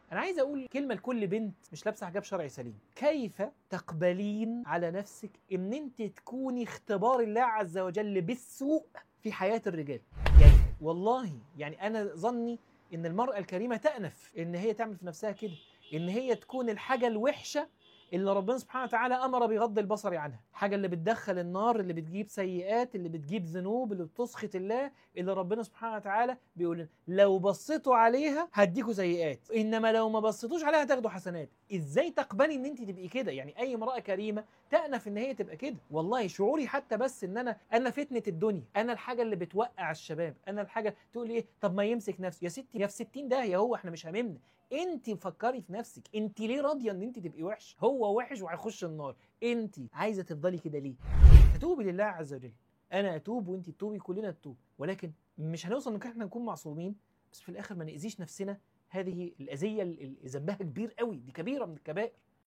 انا عايز اقول كلمه لكل بنت مش لابسه حجاب شرعي سليم كيف تقبلين على نفسك ان انت تكوني اختبار الله عز وجل بالسوء في حياه الرجال يعني والله يعني انا ظني ان المراه الكريمه تأنف ان هي تعمل في نفسها كده ان هي تكون الحاجه الوحشه اللي ربنا سبحانه وتعالى امر بغض البصر عنها حاجه اللي بتدخل النار اللي بتجيب سيئات اللي بتجيب ذنوب اللي بتسخط الله اللي ربنا سبحانه وتعالى بيقول لنا لو بصيتوا عليها هديكوا سيئات انما لو ما بصيتوش عليها هتاخدوا حسنات ازاي تقبلي ان انت تبقي كده يعني اي امراه كريمه تأنف ان هي تبقى كده والله شعوري حتى بس ان انا انا فتنه الدنيا انا الحاجه اللي بتوقع الشباب انا الحاجه تقول ايه طب ما يمسك نفسه يا ستي يا في 60 داهيه هو احنا مش هاممنا انت فكري في نفسك انت ليه راضيه ان انت تبقي وحش هو وحش وهيخش النار انت عايزه تفضلي كده ليه فتوبي لله عز وجل انا اتوب وانت تتوبي كلنا نتوب ولكن مش هنوصل ان احنا نكون معصومين بس في الاخر ما ناذيش نفسنا هذه الاذيه اللي ذنبها كبير قوي دي كبيره من الكبائر